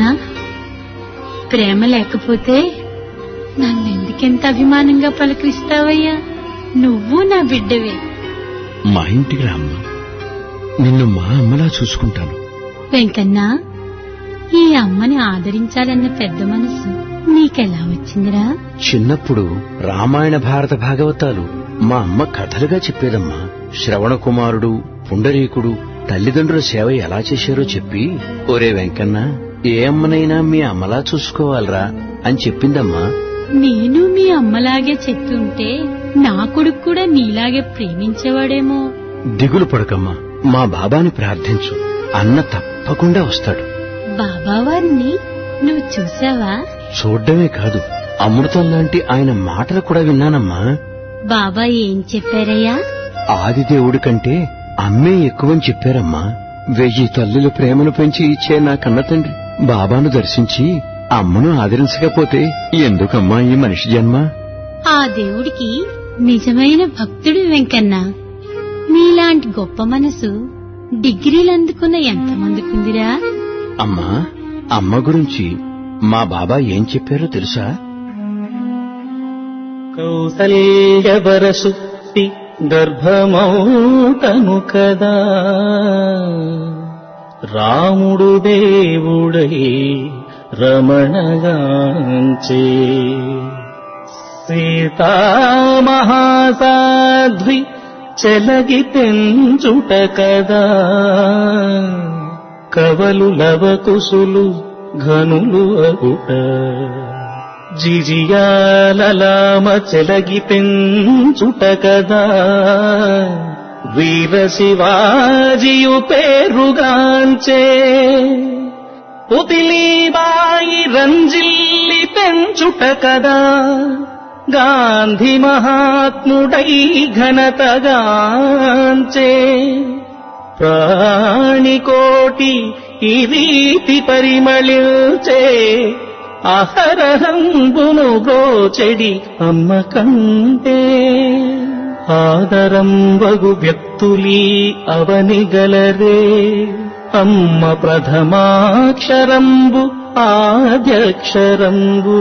ప్రేమ లేకపోతే నన్నెందుకెంత అభిమానంగా పలకరిస్తావయ్యా నువ్వు నా బిడ్డవే మా ఇంటికి రా అమ్మా నిన్ను మా అమ్మలా చూసుకుంటాను వెంకన్న ఈ అమ్మని ఆదరించాలన్న పెద్ద మనసు నీకెలా వచ్చిందిరా చిన్నప్పుడు రామాయణ భారత భాగవతాలు మా అమ్మ కథలుగా చెప్పేదమ్మా శ్రవణ కుమారుడు పుండరీకుడు తల్లిదండ్రుల సేవ ఎలా చేశారో చెప్పి ఒరే వెంకన్న ఏ అమ్మనైనా మీ అమ్మలా చూసుకోవాలరా అని చెప్పిందమ్మా నేను మీ అమ్మలాగే చెప్తుంటే నా కొడుకు కూడా నీలాగే ప్రేమించేవాడేమో దిగులు పడకమ్మా మా బాబాని ప్రార్థించు అన్న తప్పకుండా వస్తాడు బాబావారిని నువ్వు చూసావా చూడ్డమే కాదు అమృతం లాంటి ఆయన మాటలు కూడా విన్నానమ్మా బాబా ఏం చెప్పారయ్యా ఆదిదేవుడి కంటే అమ్మే ఎక్కువని చెప్పారమ్మా వెయ్యి తల్లుల ప్రేమను పెంచి ఇచ్చే నా కన్న తండ్రి బాబాను దర్శించి అమ్మను ఆదరించకపోతే ఎందుకమ్మా ఈ మనిషి జన్మ ఆ దేవుడికి నిజమైన భక్తుడు వెంకన్న నీలాంటి గొప్ప మనసు డిగ్రీలు అందుకున్న ఎంతమందికుందిరా అమ్మా అమ్మ గురించి మా బాబా ఏం చెప్పారో తెలుసా కౌసల్యవరసుక్తి గర్భమౌతను కదా రాముడు దేవుడై రమణగాంచే సీతామహాసాధ్వి చెలగి పెంచుట కదా కవలు లవకుసులు ఘనులు అగుట జిజియాలలామ చెలగి పెంచుట కదా వీర శివాజియు పేరుగాంచే పుతిలీబాయి రంజిల్లి పెంచుట కదా గాంధీ మహాత్ముడై ఘనతగాంచే ప్రాణికోటి ఈ రీతి పరిమళించే అహరహంబును బ్రోచెడి అమ్మ కంటే ఆదరంబగు వ్యక్తులీ అవనిగలరే అమ్మ ప్రథమాక్షరంబు ఆద్యక్షరంబు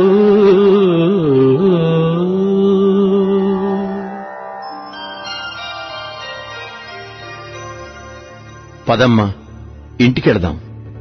పదమ్మా ఇంటికెడదాం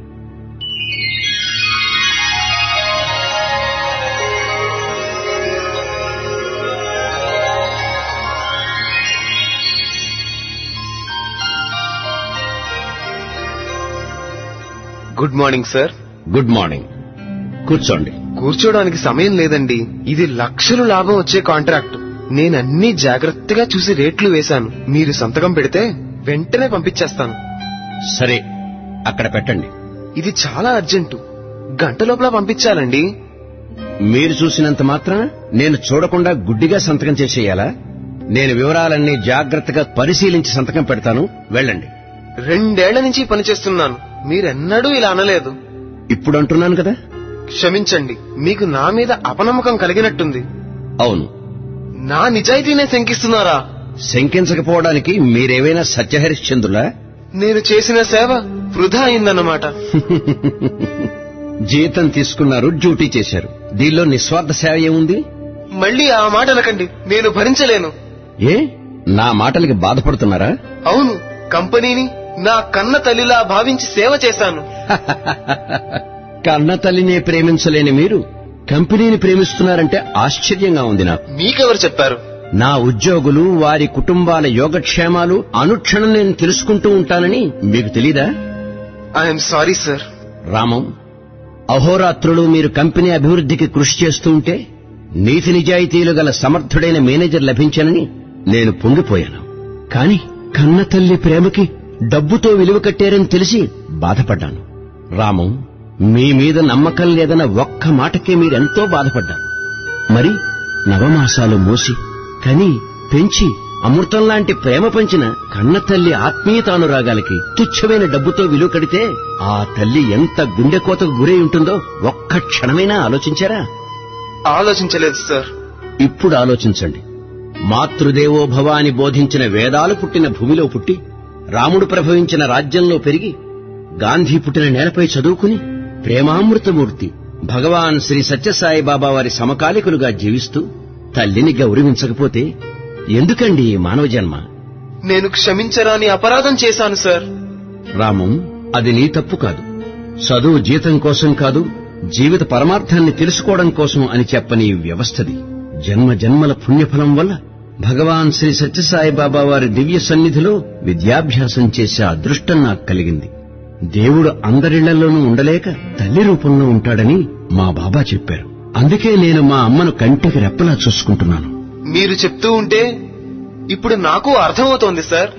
good morning sir good morning కూర్చోండి కూర్చోడానికి సమయం లేదండి ఇది లక్షలు లాభం వచ్చే కాంట్రాక్ట్ నేను అన్ని జాగ్రత్తగా చూసి రేట్లు వేశాను మీరు సంతకం పెడితే వెంటనే పంపించేస్తాను సరే అక్కడ పెట్టండి ఇది చాలా అర్జెంటు గంట లోపల పంపించాలండి మీరు చూసినంత మాత్రాన నేను చూడకుండా గుడ్డిగా సంతకం చేసేయాలా నేను వివరాలన్నీ జాగ్రత్తగా పరిశీలించి సంతకం పెడతాను వెళ్ళండి రెండేళ్ల నుంచి పనిచేస్తున్నాను మీరెన్నడూ ఇలా అనలేదు ఇప్పుడు అంటున్నాను కదా క్షమించండి మీకు నా మీద అపనమ్మకం కలిగినట్టుంది అవును నా నిజాయితీనే శంకిస్తున్నారా శంకించకపోవడానికి మీరేమైనా సత్యహరిశ్చంద్రులా నేను చేసిన సేవ వృధా అయిందన్నమాట జీతం తీసుకున్నారు డ్యూటీ చేశారు దీనిలో నిస్వార్థ సేవ ఏముంది మళ్ళీ ఆ మాట అనకండి నేను భరించలేను ఏ నా మాటలకి బాధపడుతున్నారా అవును కంపెనీని నా కన్న తల్లిలా భావించి సేవ చేశాను కన్న తల్లినే ప్రేమించలేని మీరు కంపెనీని ప్రేమిస్తున్నారంటే ఆశ్చర్యంగా ఉంది నాకు మీకెవరు చెప్పారు నా ఉద్యోగులు వారి కుటుంబాల యోగక్షేమాలు అనుక్షణం నేను తెలుసుకుంటూ ఉంటానని మీకు తెలీదా ఐఎమ్ సారీ సార్ రామం అహోరాత్రులు మీరు కంపెనీ అభివృద్ధికి కృషి చేస్తూ ఉంటే నీతి నిజాయితీలు గల సమర్థుడైన మేనేజర్ లభించానని నేను పొంగిపోయాను కాని కన్న తల్లి ప్రేమకి డబ్బుతో విలువ కట్టారని తెలిసి బాధపడ్డాను రామం మీ మీద నమ్మకం లేదన్న ఒక్క మాటకే మీరెంతో బాధపడ్డారు మరి నవమాసాలు మోసి కని పెంచి అమృతం లాంటి ప్రేమ పంచిన కన్న తల్లి ఆత్మీయతానురాగాలకి తుచ్చమైన డబ్బుతో విలువ కడితే ఆ తల్లి ఎంత గుండెకోతకు గురై ఉంటుందో ఒక్క క్షణమైనా ఆలోచించారా ఆలోచించలేదు సార్ ఇప్పుడు ఆలోచించండి మాతృదేవో భవ అని బోధించిన వేదాలు పుట్టిన భూమిలో పుట్టి రాముడు ప్రభవించిన రాజ్యంలో పెరిగి గాంధీ పుట్టిన నేలపై చదువుకుని ప్రేమామృతమూర్తి భగవాన్ శ్రీ సత్యసాయి బాబా వారి సమకాలికులుగా జీవిస్తూ తల్లిని గౌరవించకపోతే ఎందుకండి ఈ మానవ జన్మ నేను క్షమించరాని అపరాధం చేశాను సార్ రామం అది నీ తప్పు కాదు చదువు జీతం కోసం కాదు జీవిత పరమార్థాన్ని తెలుసుకోవడం కోసం అని చెప్పని వ్యవస్థది జన్మ జన్మల పుణ్యఫలం వల్ల భగవాన్ శ్రీ సత్యసాయి బాబా వారి దివ్య సన్నిధిలో విద్యాభ్యాసం చేసే అదృష్టం నాకు కలిగింది దేవుడు అందరిళ్లలోనూ ఉండలేక తల్లి రూపంలో ఉంటాడని మా బాబా చెప్పారు అందుకే నేను మా అమ్మను కంటికి రెప్పలా చూసుకుంటున్నాను మీరు చెప్తూ ఉంటే ఇప్పుడు నాకు అర్థమవుతోంది సార్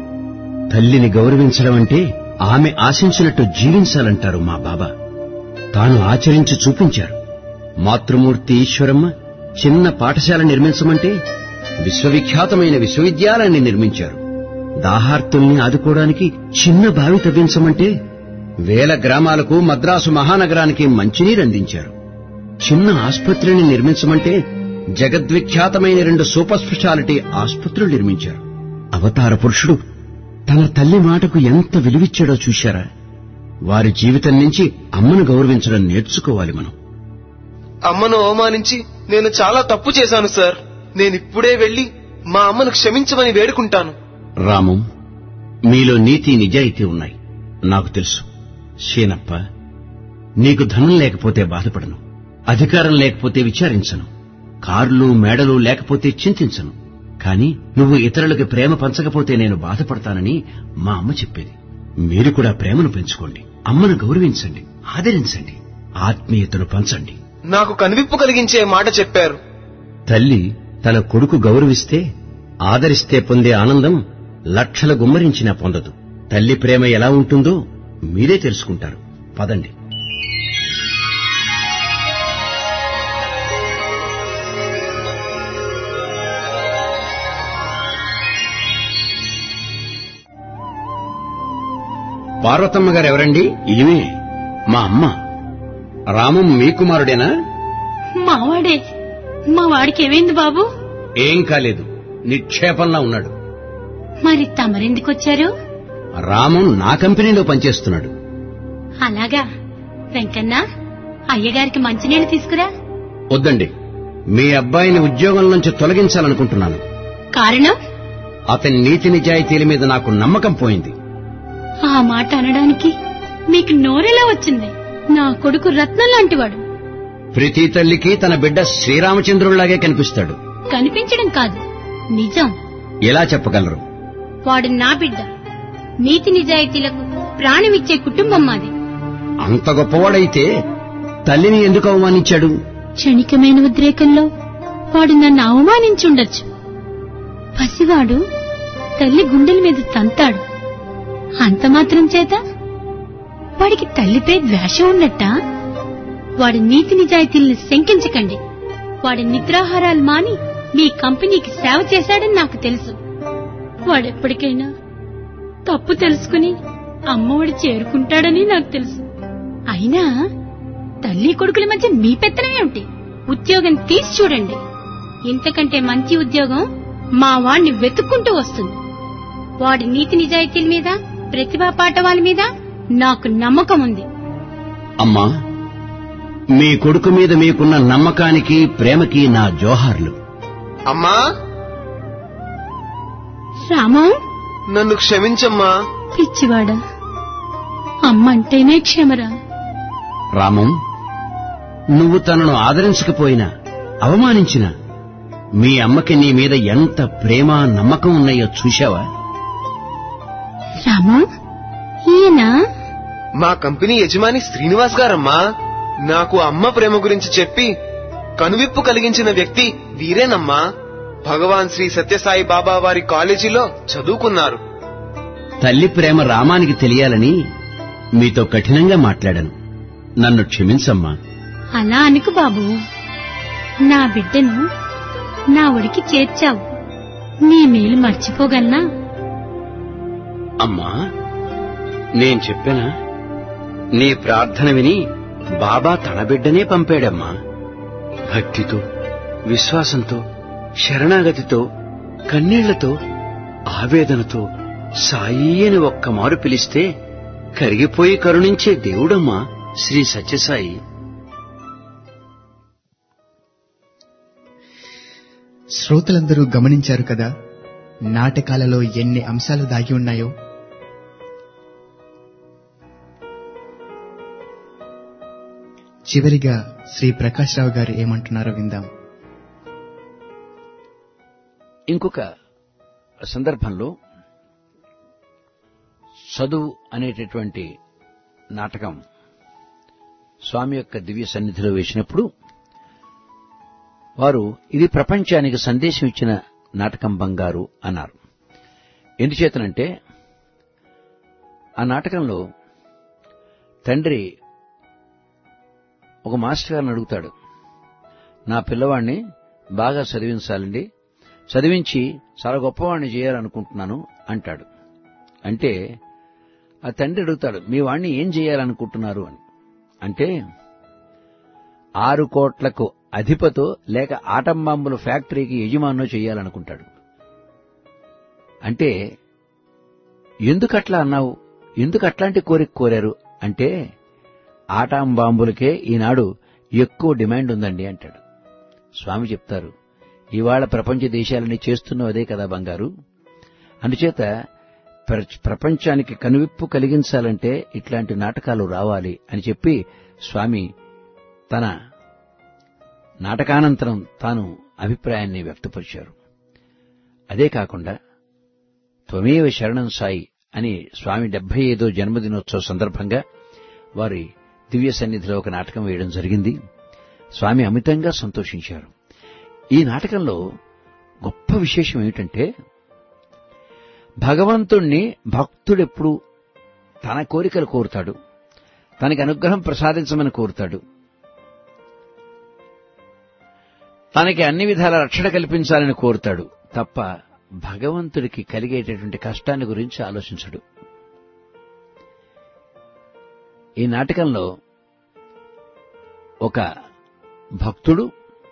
తల్లిని గౌరవించడం అంటే ఆమె ఆశించినట్టు జీవించాలంటారు మా బాబా తాను ఆచరించి చూపించారు మాతృమూర్తి ఈశ్వరమ్మ చిన్న పాఠశాల నిర్మించమంటే విశ్వవిఖ్యాతమైన విశ్వవిద్యాలయాన్ని నిర్మించారు దాహార్తుల్ని ఆదుకోవడానికి చిన్న బావి తవ్వించమంటే వేల గ్రామాలకు మద్రాసు మహానగరానికి మంచినీరు అందించారు చిన్న ఆసుపత్రిని నిర్మించమంటే జగద్విఖ్యాతమైన రెండు సూపర్ స్పెషాలిటీ ఆసుపత్రులు నిర్మించారు అవతార పురుషుడు తన తల్లి మాటకు ఎంత విలువిచ్చాడో చూశారా వారి జీవితం నుంచి అమ్మను గౌరవించడం నేర్చుకోవాలి మనం అమ్మను అవమానించి నేను చాలా తప్పు చేశాను సార్ నేనిప్పుడే వెళ్లి మా అమ్మను క్షమించమని వేడుకుంటాను రామం మీలో నీతి నిజాయితీ ఉన్నాయి నాకు తెలుసు శీనప్ప నీకు ధనం లేకపోతే బాధపడను అధికారం లేకపోతే విచారించను కార్లు మేడలు లేకపోతే చింతించను కాని నువ్వు ఇతరులకు ప్రేమ పంచకపోతే నేను బాధపడతానని మా అమ్మ చెప్పేది మీరు కూడా ప్రేమను పెంచుకోండి అమ్మను గౌరవించండి ఆదరించండి ఆత్మీయతను పంచండి నాకు కనువిప్పు కలిగించే మాట చెప్పారు తల్లి తన కొడుకు గౌరవిస్తే ఆదరిస్తే పొందే ఆనందం లక్షల గుమ్మరించినా పొందదు తల్లి ప్రేమ ఎలా ఉంటుందో మీరే తెలుసుకుంటారు పదండి పార్వతమ్మ గారు ఎవరండి ఈమె మా అమ్మ రామం మీ కుమారుడేనా మావాడే మా వాడికి ఏమైంది బాబు ఏం కాలేదు నిక్షేపంలా ఉన్నాడు మరి తమరెందుకొచ్చారు రామం నా కంపెనీలో పనిచేస్తున్నాడు అలాగా వెంకన్న అయ్యగారికి మంచినీళ్ళు తీసుకురా వద్దండి మీ అబ్బాయిని ఉద్యోగం నుంచి తొలగించాలనుకుంటున్నాను కారణం అతని నీతి నిజాయితీల మీద నాకు నమ్మకం పోయింది ఆ మాట అనడానికి మీకు నోరెలా వచ్చింది నా కొడుకు రత్నం లాంటివాడు ప్రతి తల్లికి తన బిడ్డ శ్రీరామచంద్రుడిలాగే కనిపిస్తాడు కనిపించడం కాదు నిజం ఎలా చెప్పగలరు వాడు నా బిడ్డ నీతి నిజాయితీలకు ప్రాణమిచ్చే కుటుంబం మాది అంత గొప్పవాడైతే తల్లిని ఎందుకు అవమానించాడు క్షణికమైన ఉద్రేకంలో వాడు నన్ను అవమానించుండొచ్చు పసివాడు తల్లి గుండెల మీద తంతాడు అంత మాత్రం చేత వాడికి తల్లిపై ద్వేషం ఉన్నట్ట వాడి నీతి నిజాయితీల్ని శంకించకండి వాడి నిద్రాహారాలు మాని మీ కంపెనీకి సేవ చేశాడని నాకు తెలుసు వాడెప్పటికైనా తప్పు తెలుసుకుని అమ్మఒడి చేరుకుంటాడని నాకు తెలుసు అయినా తల్లి కొడుకుల మధ్య మీ పెత్తనం ఏమిటి ఉద్యోగం తీసి చూడండి ఇంతకంటే మంచి ఉద్యోగం మా వాణ్ణి వెతుక్కుంటూ వస్తుంది వాడి నీతి నిజాయితీల మీద ప్రతిభా పాఠవాల మీద నాకు నమ్మకం ఉంది అమ్మా మీ కొడుకు మీద మీకున్న నమ్మకానికి ప్రేమకి నా జోహార్లు అమ్మా రామం నన్ను క్షమించమ్మా పిచ్చివాడా అమ్మంటేనే క్షమరా రామం నువ్వు తనను ఆదరించకపోయినా అవమానించినా మీ అమ్మకి నీ మీద ఎంత ప్రేమ నమ్మకం ఉన్నాయో చూశావా రామం ఈయన మా కంపెనీ యజమాని శ్రీనివాస్ గారమ్మా నాకు అమ్మ ప్రేమ గురించి చెప్పి కనువిప్పు కలిగించిన వ్యక్తి వీరేనమ్మా భగవాన్ శ్రీ సత్యసాయి బాబా వారి కాలేజీలో చదువుకున్నారు తల్లి ప్రేమ రామానికి తెలియాలని మీతో కఠినంగా మాట్లాడాను నన్ను క్షమించమ్మా అలా అనుకు బాబు నా బిడ్డను నా ఒడికి చేర్చావు నీ మేలు మర్చిపోగలనా అమ్మా నేను చెప్పానా నీ ప్రార్థన విని బాబా తన బిడ్డనే పంపాడమ్మా భక్తితో విశ్వాసంతో శరణాగతితో కన్నీళ్లతో ఆవేదనతో సాయి అని ఒక్క మారు పిలిస్తే కరిగిపోయి కరుణించే దేవుడమ్మా శ్రీ సత్యసాయి శ్రోతలందరూ గమనించారు కదా నాటకాలలో ఎన్ని అంశాలు దాగి ఉన్నాయో చివరిగా శ్రీ ప్రకాష్ రావు గారు ఏమంటున్నారో విందాం ఇంకొక సందర్భంలో చదువు అనేటటువంటి నాటకం స్వామి యొక్క దివ్య సన్నిధిలో వేసినప్పుడు వారు ఇది ప్రపంచానికి సందేశం ఇచ్చిన నాటకం బంగారు అన్నారు ఎందుచేతనంటే ఆ నాటకంలో తండ్రి ఒక మాస్టర్ గారిని అడుగుతాడు నా పిల్లవాడిని బాగా చదివించాలండి చదివించి చాలా గొప్పవాడిని చేయాలనుకుంటున్నాను అంటాడు అంటే ఆ తండ్రి అడుగుతాడు మీ వాడిని ఏం చేయాలనుకుంటున్నారు అని అంటే ఆరు కోట్లకు అధిపతో లేక ఆటం బాంబుల ఫ్యాక్టరీకి యజమానో చేయాలనుకుంటాడు అంటే ఎందుకు అట్లా అన్నావు ఎందుకు అట్లాంటి కోరిక కోరారు అంటే ఆటాం బాంబులకే ఈనాడు ఎక్కువ డిమాండ్ ఉందండి అంటాడు స్వామి చెప్తారు ఇవాళ ప్రపంచ దేశాలని చేస్తున్న అదే కదా బంగారు అందుచేత ప్ర- ప్రపంచానికి కనువిప్పు కలిగించాలంటే ఇట్లాంటి నాటకాలు రావాలి అని చెప్పి స్వామి తన నాటకానంతరం తాను అభిప్రాయాన్ని వ్యక్తపరిచారు అదే కాకుండా త్వమేవ శరణం సాయి అని స్వామి డెబ్బై ఐదో జన్మదినోత్సవ సందర్భంగా వారి దివ్య సన్నిధిలో ఒక నాటకం వేయడం జరిగింది స్వామి అమితంగా సంతోషించారు ఈ నాటకంలో గొప్ప విశేషం ఏమిటంటే భగవంతుణ్ణి భక్తుడెప్పుడు తన కోరికలు కోరుతాడు తనకి అనుగ్రహం ప్రసాదించమని కోరుతాడు తనకి అన్ని విధాల రక్షణ కల్పించాలని కోరుతాడు తప్ప భగవంతుడికి కలిగేటటువంటి కష్టాన్ని గురించి ఆలోచించడు ఈ నాటకంలో ఒక భక్తుడు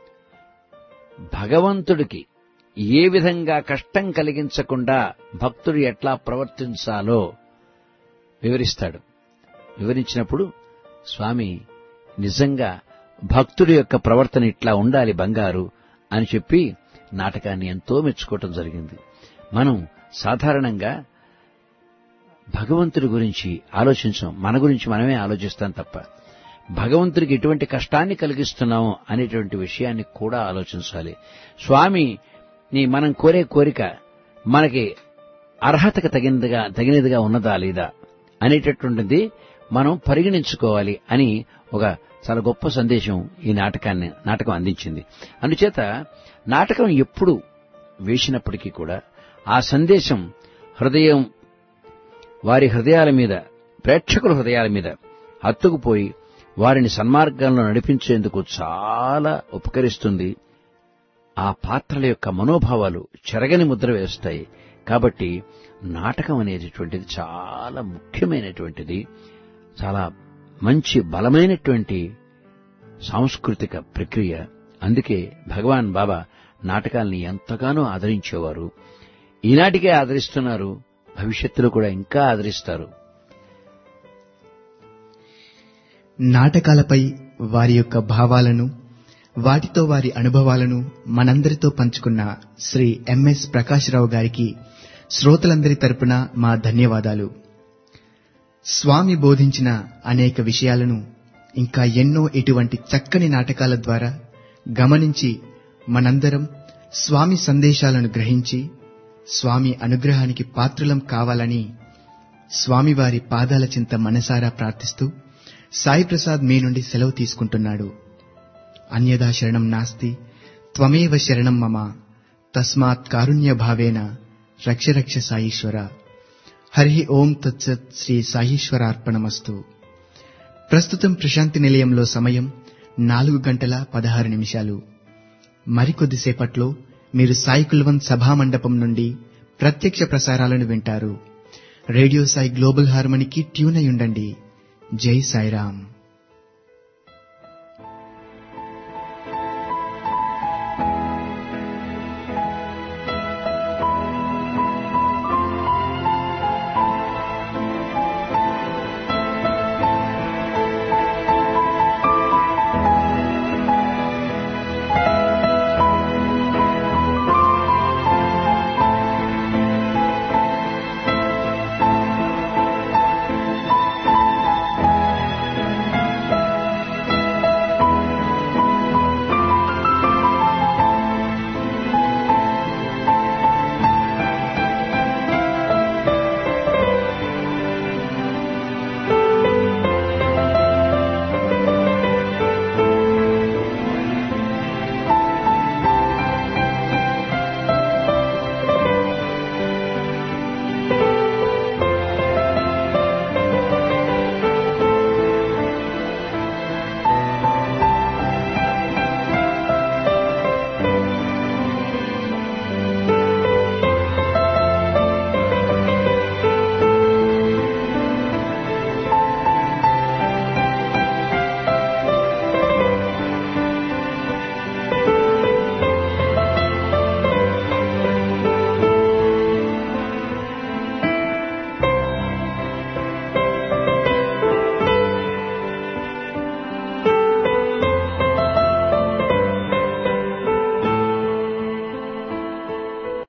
భగవంతుడికి ఏ విధంగా కష్టం కలిగించకుండా భక్తుడు ఎట్లా ప్రవర్తించాలో వివరిస్తాడు వివరించినప్పుడు స్వామి నిజంగా భక్తుడి యొక్క ప్రవర్తన ఇట్లా ఉండాలి బంగారు అని చెప్పి నాటకాన్ని ఎంతో మెచ్చుకోవటం జరిగింది మనం సాధారణంగా భగవంతుడి గురించి ఆలోచించాం మన గురించి మనమే ఆలోచిస్తాం తప్ప భగవంతుడికి ఎటువంటి కష్టాన్ని కలిగిస్తున్నాము అనేటువంటి విషయాన్ని కూడా ఆలోచించాలి స్వామి నీ మనం కోరే కోరిక మనకి అర్హతకు తగినదిగా తగినదిగా ఉన్నదా లేదా అనేటటువంటిది మనం పరిగణించుకోవాలి అని ఒక చాలా గొప్ప సందేశం ఈ నాటకాన్ని నాటకం అందించింది అందుచేత నాటకం ఎప్పుడు వేసినప్పటికీ కూడా ఆ సందేశం హృదయం వారి హృదయాల మీద ప్రేక్షకుల హృదయాల మీద హత్తుకుపోయి వారిని సన్మార్గంలో నడిపించేందుకు చాలా ఉపకరిస్తుంది ఆ పాత్రల యొక్క మనోభావాలు చెరగని ముద్ర వేస్తాయి కాబట్టి నాటకం అనేటటువంటిది చాలా ముఖ్యమైనటువంటిది చాలా మంచి బలమైనటువంటి సాంస్కృతిక ప్రక్రియ అందుకే భగవాన్ బాబా నాటకాల్ని ఎంతగానో ఆదరించేవారు ఈనాటికే ఆదరిస్తున్నారు భవిష్యత్తులో కూడా ఇంకా ఆదరిస్తారు నాటకాలపై వారి యొక్క భావాలను వాటితో వారి అనుభవాలను మనందరితో పంచుకున్న శ్రీ ఎంఎస్ ప్రకాశ్రావు గారికి శ్రోతలందరి తరపున మా ధన్యవాదాలు స్వామి బోధించిన అనేక విషయాలను ఇంకా ఎన్నో ఇటువంటి చక్కని నాటకాల ద్వారా గమనించి మనందరం స్వామి సందేశాలను గ్రహించి స్వామి అనుగ్రహానికి పాత్రులం కావాలని స్వామివారి పాదాల చింత మనసారా ప్రార్థిస్తూ సాయి ప్రసాద్ మీ నుండి సెలవు తీసుకుంటున్నాడు అన్యదా శరణం నాస్తి త్వమేవ శరణం మమ తస్మాత్ కారుణ్య భావేన రక్ష రక్ష సాయీశ్వర హరి ఓం తత్సత్ శ్రీ సాయీశ్వరార్పణమస్తు ప్రస్తుతం ప్రశాంతి నిలయంలో సమయం నాలుగు గంటల పదహారు నిమిషాలు మరికొద్దిసేపట్లో మీరు సాయి కుల్వంత్ సభామండపం నుండి ప్రత్యక్ష ప్రసారాలను వింటారు రేడియో సాయి గ్లోబల్ హార్మనీకి ట్యూన్ అయి ఉండండి జై సాయిరామ్